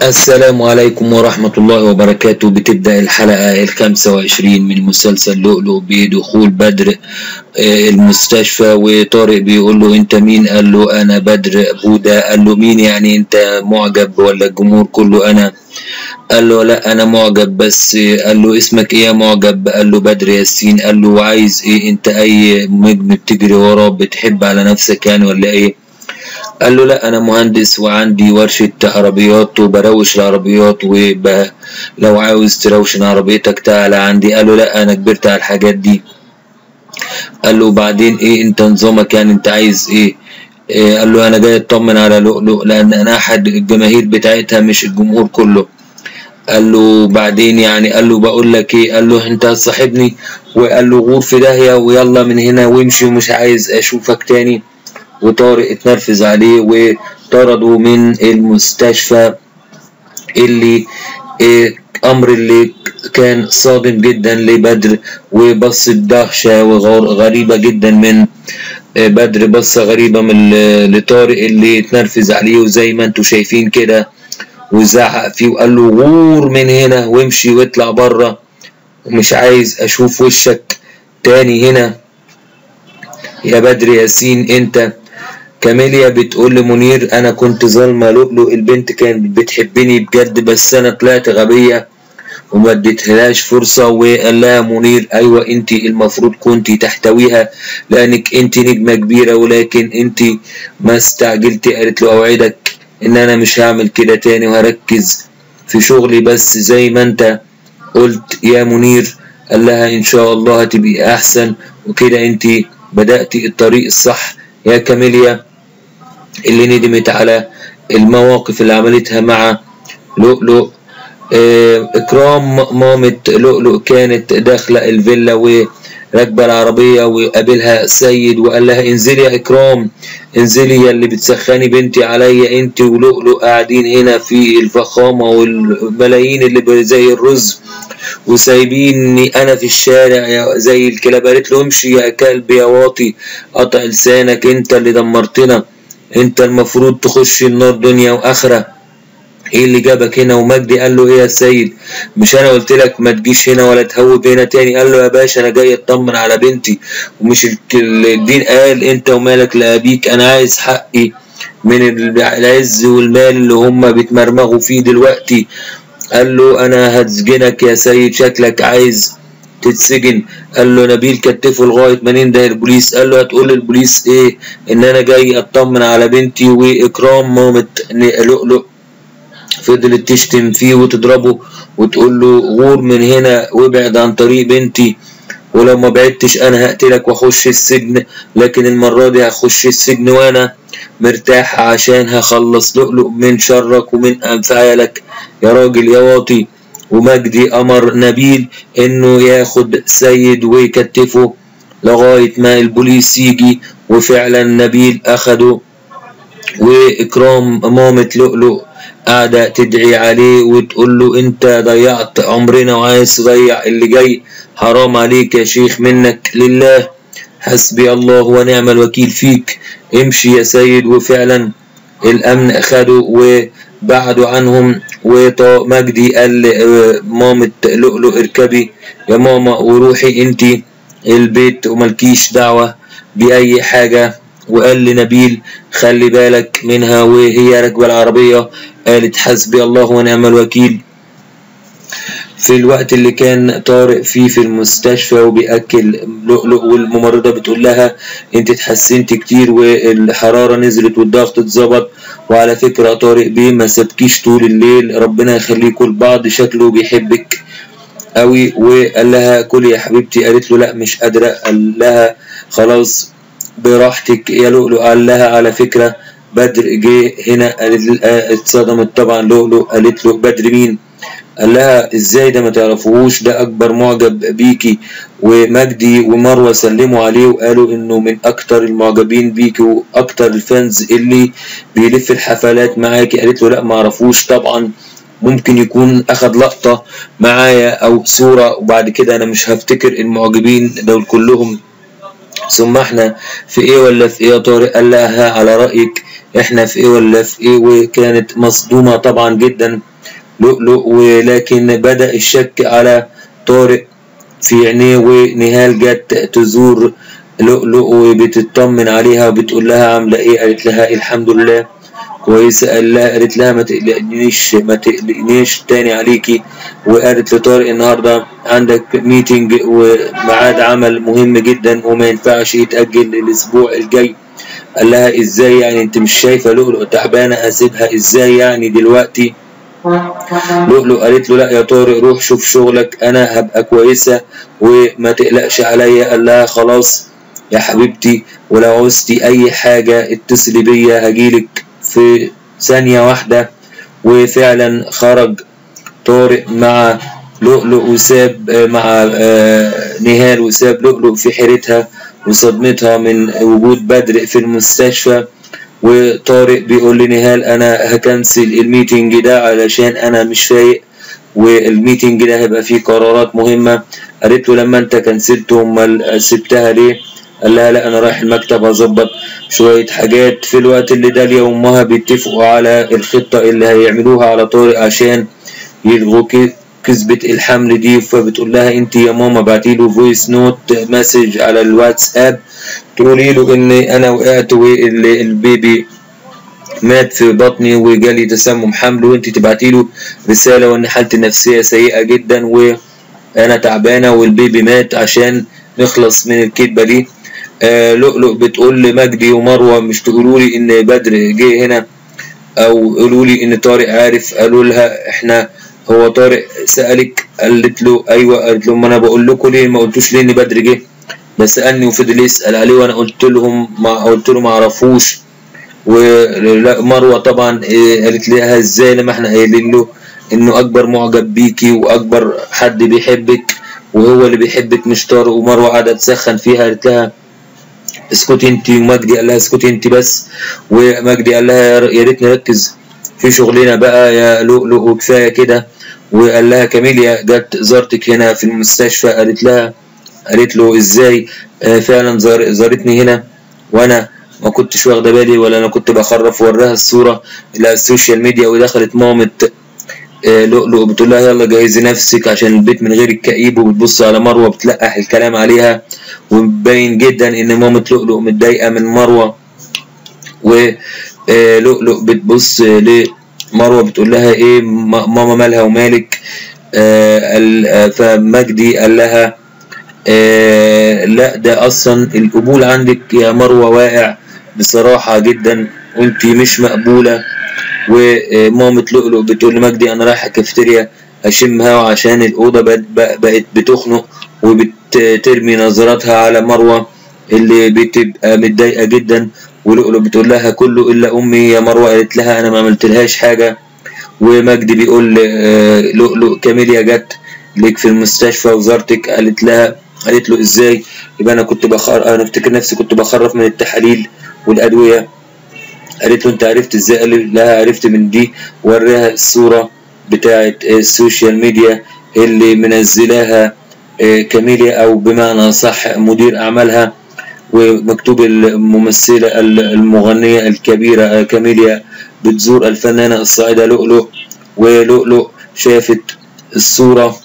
السلام عليكم ورحمة الله وبركاته بتبدأ الحلقة الخامسة وعشرين من مسلسل لؤلؤ بدخول بدر آه، المستشفى وطارق بيقول له انت مين قال له انا بدر بودا قال له مين يعني انت معجب ولا الجمهور كله انا قال له لا انا معجب بس آه، قال له اسمك ايه يا معجب قال له بدر ياسين قال له وعايز ايه انت اي نجم بتجري وراه بتحب على نفسك يعني ولا ايه قال له لا انا مهندس وعندي ورشة عربيات وبروش العربيات وب... لو عاوز تروشن عربيتك تعالى عندي قال له لا انا كبرت على الحاجات دي قال له بعدين ايه انت نظامك يعني انت عايز ايه, إيه قال له انا جاي اطمن على لؤلؤ لان انا احد الجماهير بتاعتها مش الجمهور كله قال له بعدين يعني قال له بقول لك ايه قال له انت هتصاحبني وقال له غور في داهيه ويلا من هنا وامشي ومش عايز اشوفك تاني وطارق اتنرفز عليه وطرده من المستشفى اللي إيه امر اللي كان صادم جدا لبدر وبص بدهشة وغريبة جدا من إيه بدر بصة غريبة من لطارق اللي اتنرفز عليه وزي ما انتوا شايفين كده وزعق فيه وقال له غور من هنا وامشي واطلع بره ومش عايز اشوف وشك تاني هنا يا بدر ياسين انت كاميليا بتقول لمنير انا كنت ظالمه لؤلؤ البنت كانت بتحبني بجد بس انا طلعت غبيه وما اديتهاش فرصه وقال لها منير ايوه انت المفروض كنت تحتويها لانك انت نجمه كبيره ولكن انت ما استعجلتي قالت له اوعدك ان انا مش هعمل كده تاني وهركز في شغلي بس زي ما انت قلت يا منير قال لها ان شاء الله هتبقي احسن وكده انت بدأتي الطريق الصح يا كاميليا اللي ندمت على المواقف اللي عملتها مع لؤلؤ آه اكرام مامة لؤلؤ كانت داخلة الفيلا وراكبة العربية وقابلها سيد وقال لها انزلي يا اكرام انزلي يا اللي بتسخني بنتي عليا انت ولؤلؤ قاعدين هنا في الفخامة والملايين اللي زي الرز وسايبيني انا في الشارع زي الكلاب قالت له امشي يا كلب يا واطي قطع لسانك انت اللي دمرتنا انت المفروض تخش النار دنيا واخره ايه اللي جابك هنا ومجدي قال له ايه يا سيد مش انا قلت لك ما تجيش هنا ولا تهوب هنا تاني قال له يا باشا انا جاي اطمن على بنتي ومش الدين قال انت ومالك لابيك انا عايز حقي من العز والمال اللي هم بيتمرمغوا فيه دلوقتي قال له انا هتسجنك يا سيد شكلك عايز تتسجن قال له نبيل كتفه لغايه ما ننده البوليس قال له هتقول للبوليس ايه ان انا جاي اطمن على بنتي واكرام مامة لؤلؤ فضلت تشتم فيه وتضربه وتقول له غور من هنا وابعد عن طريق بنتي ولو ما بعدتش انا هقتلك واخش السجن لكن المرة دي هخش السجن وانا مرتاح عشان هخلص لؤلؤ من شرك ومن انفعالك يا راجل يا واطي ومجدي امر نبيل انه ياخد سيد ويكتفه لغاية ما البوليس يجي وفعلا نبيل اخده واكرام مامة لؤلؤ قاعدة تدعي عليه وتقول له انت ضيعت عمرنا وعايز تضيع اللي جاي حرام عليك يا شيخ منك لله حسبي الله ونعم الوكيل فيك امشي يا سيد وفعلا الامن اخده وبعدوا عنهم ومجدي قال مامة لؤلؤ اركبي يا ماما وروحي انت البيت وملكيش دعوة بأي حاجة وقال لنبيل خلي بالك منها وهي راكبة العربية قالت حسبي الله ونعم الوكيل في الوقت اللي كان طارق فيه في المستشفى وبيأكل لؤلؤ والممرضة بتقول لها انت اتحسنت كتير والحرارة نزلت والضغط اتظبط وعلى فكرة طارق بيه ما سابكيش طول الليل ربنا يخليكوا لبعض شكله بيحبك قوي وقال لها كلي يا حبيبتي قالت له لا مش قادرة قال لها خلاص براحتك يا لؤلؤ قال لها على فكرة بدر جه هنا اتصدمت طبعا لؤلؤ قالت له بدر مين قال لها ازاي ده ما تعرفوهوش ده اكبر معجب بيكي ومجدي ومروه سلموا عليه وقالوا انه من اكتر المعجبين بيكي واكتر الفانز اللي بيلف الحفلات معاكي قالت له لا ما اعرفوش طبعا ممكن يكون اخد لقطه معايا او صوره وبعد كده انا مش هفتكر المعجبين دول كلهم ثم احنا في ايه ولا في ايه يا طارق قال لها على رايك احنا في ايه ولا في ايه وكانت مصدومه طبعا جدا لؤلؤ ولكن بدأ الشك على طارق في عينيه ونهال جت تزور لؤلؤ وبتطمن عليها وبتقول لها عاملة ايه قالت لها الحمد لله كويسة قال لها قالت لها ما تقلقنيش ما تقلقنيش تاني عليكي وقالت لطارق النهاردة عندك ميتنج وميعاد عمل مهم جدا وما ينفعش يتأجل الأسبوع الجاي قال لها ازاي يعني انت مش شايفة لؤلؤ تعبانة اسيبها ازاي يعني دلوقتي لؤلؤ قالت له لا يا طارق روح شوف شغلك انا هبقى كويسة وما تقلقش عليا قال لها خلاص يا حبيبتي ولو عوزتي اي حاجة اتصلي بيا هجيلك في ثانية واحدة وفعلا خرج طارق مع لؤلؤ وساب مع نهال وساب لؤلؤ في حيرتها وصدمتها من وجود بدر في المستشفى وطارق بيقول لنهال انا هكنسل الميتنج ده علشان انا مش فايق والميتنج ده هيبقى فيه قرارات مهمة قالت له لما انت كنسلت امال سبتها ليه قال لها لا انا رايح المكتب اظبط شوية حاجات في الوقت اللي داليا وامها بيتفقوا على الخطة اللي هيعملوها على طارق عشان يلغوا كذبة الحمل دي فبتقول لها انت يا ماما بعتي له فويس نوت مسج على الواتساب تقولي له ان انا وقعت والبيبي مات في بطني وجالي تسمم حمل وانت تبعتي له رسالة وان حالتي النفسية سيئة جدا وانا تعبانة والبيبي مات عشان نخلص من الكذبة دي آه لؤلؤ بتقول لمجدي ومروة مش تقولوا لي ان بدر جه هنا او قولوا لي ان طارق عارف قالوا لها احنا هو طارق سألك قالت له ايوه قالت له ما انا بقول لكم ليه ما قلتوش ليه ان بدر جه ده سألني وفضل يسأل عليه وانا قلت لهم ما قلت له ما اعرفوش ومروة طبعا قالت لها ازاي لما احنا قايلين له انه اكبر معجب بيكي واكبر حد بيحبك وهو اللي بيحبك مش طارق ومروة قاعدة تسخن فيها قالت لها اسكتي انت ومجدي قال لها اسكتي انت بس ومجدي قال لها يا ريت نركز في شغلنا بقى يا لؤلؤ وكفايه كده وقال لها كاميليا جت زارتك هنا في المستشفى قالت لها قالت له ازاي آه فعلا زار زارتني هنا وانا ما كنتش واخده بالي ولا انا كنت بخرف وراها الصوره الى السوشيال ميديا ودخلت مامة آه لؤلؤ بتقول لها يلا جهزي نفسك عشان البيت من غير الكئيب وبتبص على مروه بتلقح الكلام عليها ومبين جدا ان مامة لؤلؤ متضايقه من مروه و آه لؤلؤ بتبص لمروه بتقول لها ايه ماما مالها ومالك آه فمجدي قال لها آه لا ده اصلا القبول عندك يا مروه واقع بصراحه جدا وانت مش مقبوله ومامة لؤلؤ بتقول لمجدي انا رايحه الكافيتيريا اشم هوا عشان الاوضه بقت بتخنق وبترمي نظراتها على مروه اللي بتبقى متضايقه جدا ولؤلؤ بتقول لها كله الا امي يا مروه قالت لها انا ما عملتلهاش حاجه ومجدي بيقول لؤلؤ كاميليا جت ليك في المستشفى وزارتك قالت لها قالت له ازاي يبقى انا كنت بخر انا افتكر نفسي كنت بخرف من التحاليل والادويه قالت له انت عرفت ازاي قال لها عرفت من دي وراها الصوره بتاعه السوشيال ميديا اللي منزلاها كاميليا او بمعنى صح مدير اعمالها ومكتوب الممثلة المغنية الكبيرة كاميليا بتزور الفنانة الصاعدة لؤلؤ ولؤلؤ شافت الصورة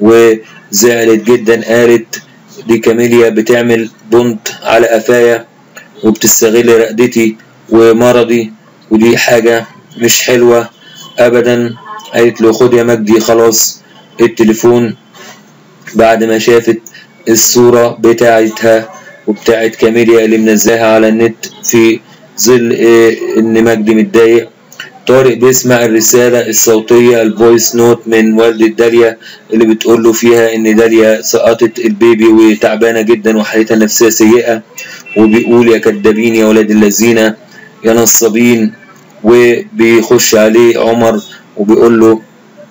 وزعلت جدا قالت دي كاميليا بتعمل بنت على قفايا وبتستغل رقدتي ومرضي ودي حاجة مش حلوة أبدا قالت له خد يا مجدي خلاص التليفون بعد ما شافت الصورة بتاعتها وبتاعت كاميليا اللي منزلها على النت في ظل إيه ان مجدي متضايق طارق بيسمع الرسالة الصوتية الفويس نوت من والدة داليا اللي بتقول له فيها ان داليا سقطت البيبي وتعبانة جدا وحالتها النفسية سيئة وبيقول يا كدابين يا ولاد الذين يا نصابين وبيخش عليه عمر وبيقول له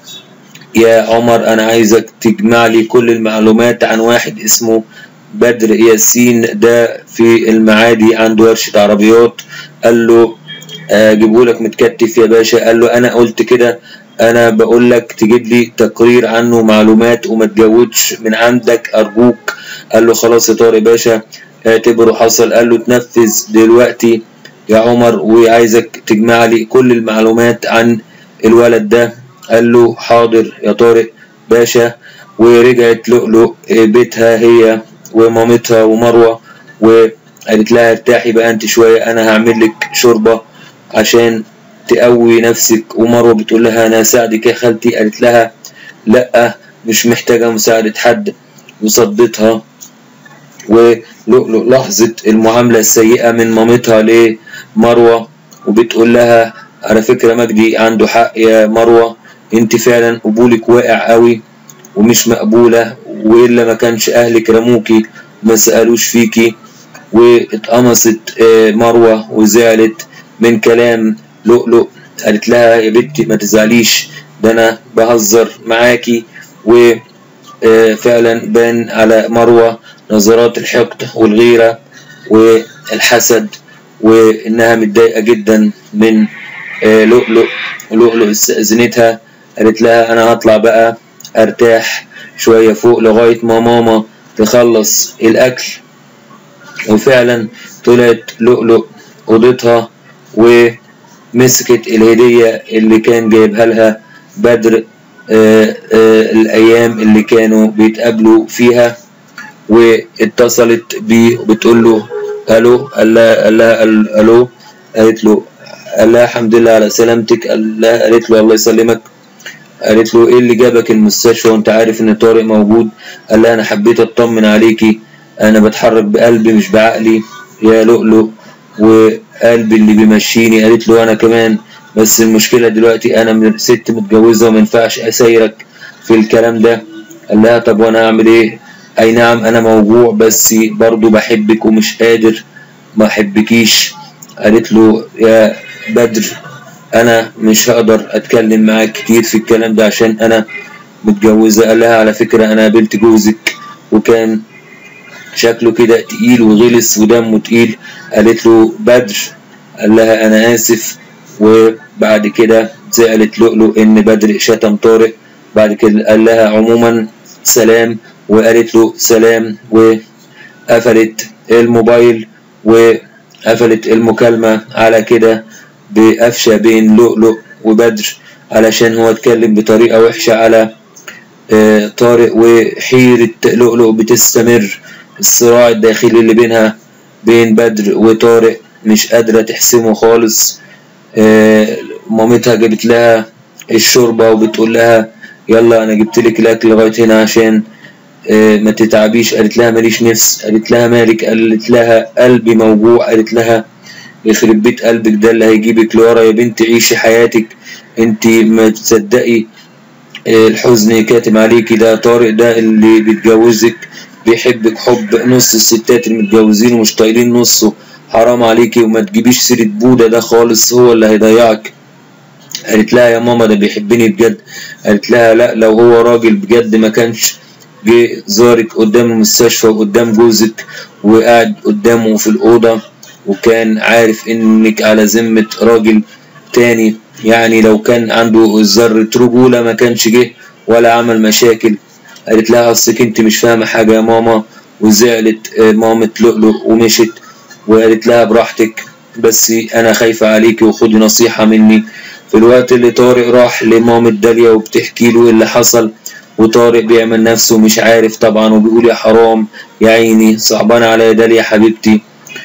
يا عمر انا عايزك تجمع لي كل المعلومات عن واحد اسمه بدر ياسين ده في المعادي عنده ورشة عربيات قال له اجيبه لك متكتف يا باشا قال له انا قلت كده انا بقول لك تجيب لي تقرير عنه معلومات وما تجودش من عندك ارجوك قال له خلاص يا طارق باشا اعتبره حصل قال له تنفذ دلوقتي يا عمر وعايزك تجمع لي كل المعلومات عن الولد ده قال له حاضر يا طارق باشا ورجعت لؤلؤ بيتها هي ومامتها ومروة وقالت لها ارتاحي بقى انت شوية انا هعمل لك شوربة عشان تقوي نفسك ومروة بتقول لها انا هساعدك يا خالتي قالت لها لا مش محتاجة مساعدة حد وصدتها ولؤلؤ لاحظت المعاملة السيئة من مامتها لمروة وبتقول لها على فكرة مجدي عنده حق يا مروة انت فعلا قبولك واقع قوي ومش مقبولة وإلا ما كانش أهلك رموكي وما سألوش فيكي واتقمصت مروة وزعلت من كلام لؤلؤ قالت لها يا بنتي ما تزعليش ده أنا بهزر معاكي وفعلا بان على مروة نظرات الحقد والغيرة والحسد وإنها متضايقة جدا من لؤلؤ لؤلؤ استأذنتها قالت لها أنا هطلع بقى أرتاح شوية فوق لغاية ما ماما تخلص الأكل وفعلا طلعت لؤلؤ أوضتها ومسكت الهدية اللي كان جايبها لها بدر آآ آآ الأيام اللي كانوا بيتقابلوا فيها واتصلت بيه وبتقول له ألو قال لها قال لها ألو قالت له قال لها الحمد لله على سلامتك قال لها قالت له الله يسلمك قالت له ايه اللي جابك المستشفى وانت عارف ان طارق موجود قال لها انا حبيت اطمن عليكي انا بتحرك بقلبي مش بعقلي يا لؤلؤ وقلبي اللي بيمشيني قالت له انا كمان بس المشكلة دلوقتي انا ست متجوزة وما ينفعش اسايرك في الكلام ده قال لها طب وانا اعمل ايه اي نعم انا موجوع بس برضو بحبك ومش قادر ما احبكيش قالت له يا بدر انا مش هقدر اتكلم معاك كتير في الكلام ده عشان انا متجوزة قال لها على فكرة انا قابلت جوزك وكان شكله كده تقيل وغلس ودمه تقيل قالت له بدر قال لها انا اسف وبعد كده زعلت لؤلؤ ان بدر شتم طارق بعد كده قال لها عموما سلام وقالت له سلام وقفلت الموبايل وقفلت المكالمة على كده بقفشة بين لؤلؤ وبدر علشان هو اتكلم بطريقة وحشة على آه طارق وحيرة لؤلؤ بتستمر الصراع الداخلي اللي بينها بين بدر وطارق مش قادرة تحسمه خالص آه مامتها جابت لها الشوربة وبتقول لها يلا انا جبت لك الاكل لغاية هنا عشان آه ما تتعبيش قالت لها ماليش نفس قالت لها مالك قالت لها قلبي موجوع قالت لها يخرب بيت قلبك ده اللي هيجيبك لورا يا بنت عيشي حياتك انت ما تصدقي الحزن كاتم عليكي ده طارق ده اللي بيتجوزك بيحبك حب نص الستات المتجوزين ومش طايلين نصه حرام عليكي وما تجيبيش سيرة بودة ده خالص هو اللي هيضيعك قالت لها يا ماما ده بيحبني بجد قالت لها لا لو هو راجل بجد ما كانش جه زارك قدام المستشفى وقدام جوزك وقاعد قدامه في الأوضة وكان عارف انك على ذمة راجل تاني يعني لو كان عنده ذرة رجولة ما كانش جه ولا عمل مشاكل قالت لها اصلك انت مش فاهمة حاجة يا ماما وزعلت مامة لؤلؤ ومشت وقالت لها براحتك بس انا خايفة عليكي وخدي نصيحة مني في الوقت اللي طارق راح لمامة داليا وبتحكي له اللي حصل وطارق بيعمل نفسه مش عارف طبعا وبيقول يا حرام يا عيني صعبان على داليا حبيبتي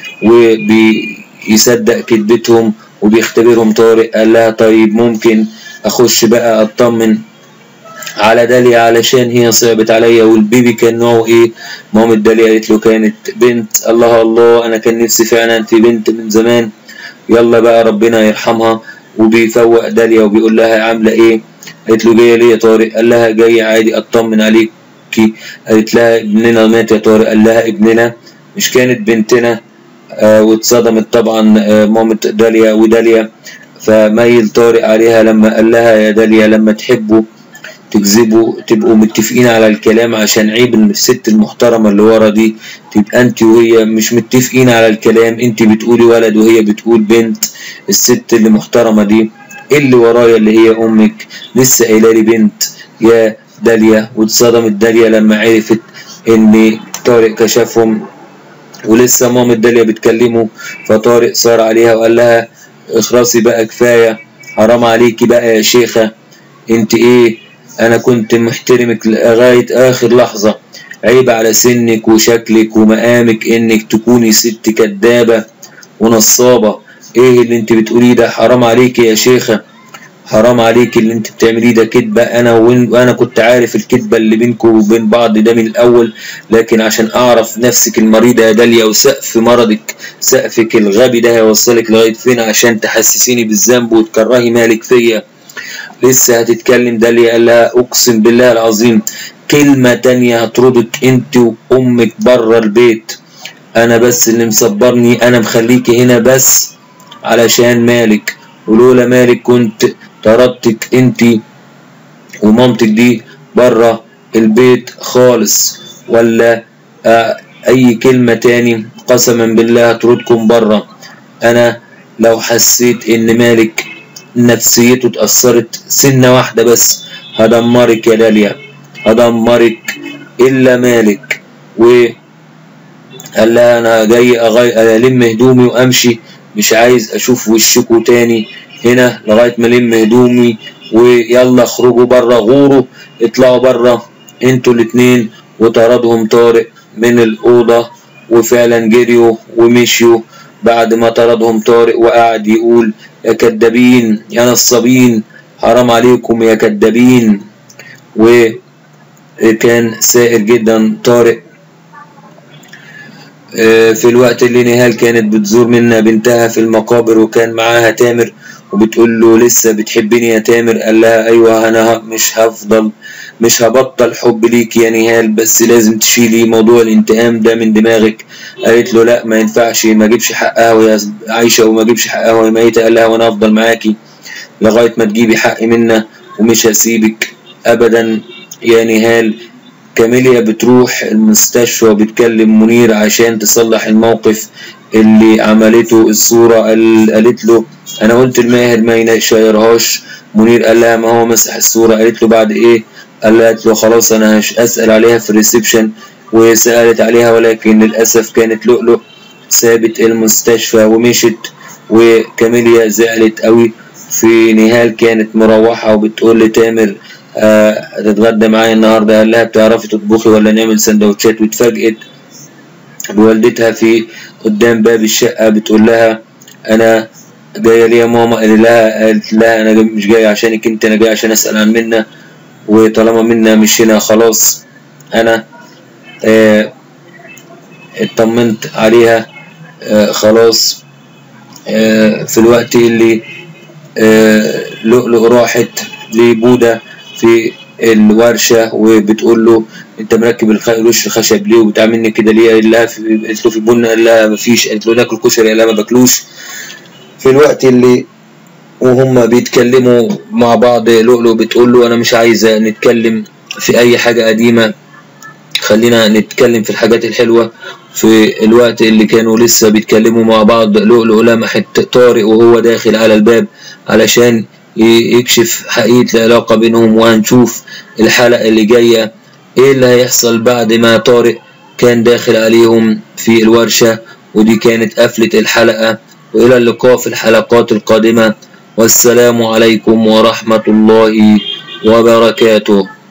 وبيصدق كذبتهم وبيختبرهم طارق قال لها طيب ممكن اخش بقى اطمن على داليا علشان هي صعبت عليا والبيبي كان نوعه ايه مامة داليا قالت له كانت بنت الله الله انا كان نفسي فعلا في بنت من زمان يلا بقى ربنا يرحمها وبيفوق داليا وبيقول لها عامله ايه قالت له جايه ليه يا طارق قال لها جاي عادي اطمن عليكي قالت لها ابننا مات يا طارق قال لها ابننا مش كانت بنتنا آه واتصدمت طبعا آه مامة داليا وداليا فميل طارق عليها لما قال لها يا داليا لما تحبوا تكذبوا تبقوا متفقين على الكلام عشان عيب ان الست المحترمة اللي ورا دي تبقى انت وهي مش متفقين على الكلام انت بتقولي ولد وهي بتقول بنت الست اللي محترمة دي اللي ورايا اللي هي امك لسه قايله لي بنت يا داليا واتصدمت داليا لما عرفت ان طارق كشفهم ولسه مامة داليا بتكلمه فطارق صار عليها وقال لها اخرسي بقى كفاية حرام عليكي بقى يا شيخة انت ايه انا كنت محترمك لغاية اخر لحظة عيب على سنك وشكلك ومقامك انك تكوني ست كدابة ونصابة ايه اللي انت بتقوليه ده حرام عليك يا شيخة حرام عليك اللي انت بتعمليه ده كدبة انا وانا كنت عارف الكدبة اللي بينكم وبين بعض ده من الاول لكن عشان اعرف نفسك المريضة يا داليا وسقف مرضك سقفك الغبي ده هيوصلك لغاية فين عشان تحسسيني بالذنب وتكرهي مالك فيا لسه هتتكلم داليا قال لها اقسم بالله العظيم كلمة تانية هطردك انت وامك بره البيت انا بس اللي مصبرني انا مخليكي هنا بس علشان مالك ولولا مالك كنت طردتك انت ومامتك دي بره البيت خالص ولا آه اي كلمة تاني قسما بالله هطردكم بره انا لو حسيت ان مالك نفسيته اتأثرت سنة واحدة بس هدمرك يا داليا هدمرك الا مالك و قال لها انا جاي أغي... الم هدومي وامشي مش عايز اشوف وشكوا تاني هنا لغايه ما الم هدومي ويلا اخرجوا بره غوروا اطلعوا بره انتوا الاتنين وطردهم طارق من الاوضه وفعلا جريوا ومشيوا بعد ما طردهم طارق وقعد يقول يا كدابين يا نصابين حرام عليكم يا كدابين وكان سائر جدا طارق في الوقت اللي نهال كانت بتزور منا بنتها في المقابر وكان معاها تامر وبتقول له لسه بتحبني يا تامر قال لها ايوه انا مش هفضل مش هبطل حب ليك يا نهال بس لازم تشيلي موضوع الانتقام ده من دماغك قالت له لا ما ينفعش ما اجيبش حقها وهي عايشه وما اجيبش حقها وهي ميته قال لها وانا افضل معاكي لغايه ما تجيبي حقي منا ومش هسيبك ابدا يا نهال كاميليا بتروح المستشفى وبتكلم منير عشان تصلح الموقف اللي عملته الصورة قالت له أنا قلت الماهر ما يشيرهاش منير قال لها ما هو مسح الصورة قالت له بعد إيه قالت له خلاص أنا أسأل عليها في الريسبشن وسألت عليها ولكن للأسف كانت لؤلؤ سابت المستشفى ومشت وكاميليا زعلت قوي في نهال كانت مروحة وبتقول لتامر هتتغدى معايا النهارده قال لها بتعرفي تطبخي ولا نعمل سندوتشات واتفاجئت بوالدتها في قدام باب الشقة بتقول لها أنا جاية ليه يا ماما قال لها قالت لها أنا مش جاية عشانك أنت أنا جاية عشان أسأل عن منا وطالما منا مش هنا خلاص أنا آه اطمنت عليها آه خلاص آه في الوقت اللي آه لؤلؤ راحت لبودة في الورشة وبتقول له انت مركب الوش خشب ليه وبتعاملني كده ليه قال لها قالت له في بن قال لها مفيش قالت له ناكل كشري قال لها ما باكلوش في الوقت اللي وهم بيتكلموا مع بعض لؤلؤ بتقول له انا مش عايزة نتكلم في اي حاجة قديمة خلينا نتكلم في الحاجات الحلوة في الوقت اللي كانوا لسه بيتكلموا مع بعض لؤلؤ لمحت طارق وهو داخل على الباب علشان يكشف حقيقة العلاقة بينهم وهنشوف الحلقة اللي جاية ايه اللي هيحصل بعد ما طارق كان داخل عليهم في الورشة ودي كانت قفلة الحلقة وإلى اللقاء في الحلقات القادمة والسلام عليكم ورحمة الله وبركاته